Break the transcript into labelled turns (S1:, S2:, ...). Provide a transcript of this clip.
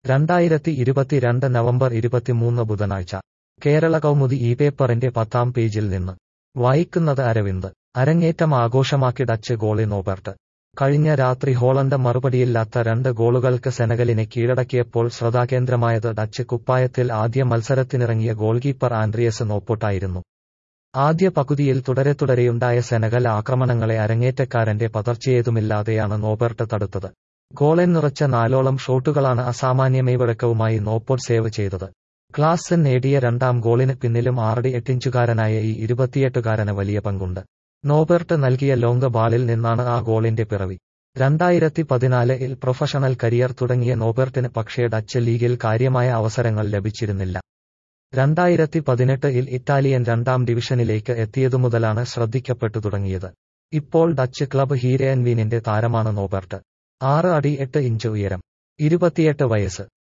S1: രണ്ടായിരത്തി ഇരുപത്തിരണ്ട് നവംബർ ഇരുപത്തിമൂന്ന് ബുധനാഴ്ച കേരള കൗമുദി ഈ പേപ്പറിന്റെ പത്താം പേജിൽ നിന്ന് വായിക്കുന്നത് അരവിന്ദ് അരങ്ങേറ്റം ആഘോഷമാക്കി ഡച്ച് ഗോളി നോബർട്ട് കഴിഞ്ഞ രാത്രി ഹോളണ്ട് മറുപടിയില്ലാത്ത രണ്ട് ഗോളുകൾക്ക് സെനഗലിനെ കീഴടക്കിയപ്പോൾ ശ്രദ്ധാകേന്ദ്രമായത് ഡച്ച് കുപ്പായത്തിൽ ആദ്യ മത്സരത്തിനിറങ്ങിയ ഗോൾകീപ്പർ ആൻഡ്രിയസ് നോപ്പോട്ടായിരുന്നു ആദ്യ പകുതിയിൽ തുടരെ തുടരെയുണ്ടായ സെനഗൽ ആക്രമണങ്ങളെ അരങ്ങേറ്റക്കാരന്റെ പതർച്ചയേതുമില്ലാതെയാണ് നോബർട്ട് തടുത്തത് ഗോളെന്നുറച്ച നാലോളം ഷോട്ടുകളാണ് അസാമാന്യ മെയ്വഴക്കവുമായി നോപ്പോട്ട് സേവ് ചെയ്തത് ക്ലാസൻ നേടിയ രണ്ടാം ഗോളിന് പിന്നിലും ആറടി എട്ടിഞ്ചുകാരനായ ഈ ഇരുപത്തിയെട്ടുകാരന് വലിയ പങ്കുണ്ട് നോബർട്ട് നൽകിയ ലോങ് ബാളിൽ നിന്നാണ് ആ ഗോളിന്റെ പിറവി രണ്ടായിരത്തി പതിനാലിൽ പ്രൊഫഷണൽ കരിയർ തുടങ്ങിയ നോബർട്ടിന് പക്ഷേ ഡച്ച് ലീഗിൽ കാര്യമായ അവസരങ്ങൾ ലഭിച്ചിരുന്നില്ല രണ്ടായിരത്തി പതിനെട്ടിൽ ഇറ്റാലിയൻ രണ്ടാം ഡിവിഷനിലേക്ക് എത്തിയതുമുതലാണ് ശ്രദ്ധിക്കപ്പെട്ടു തുടങ്ങിയത് ഇപ്പോൾ ഡച്ച് ക്ലബ് ഹീരയൻവീനിന്റെ താരമാണ് നോബർട്ട് ആറ് അടി എട്ട് ഇഞ്ച് ഉയരം ഇരുപത്തിയെട്ട് വയസ്സ്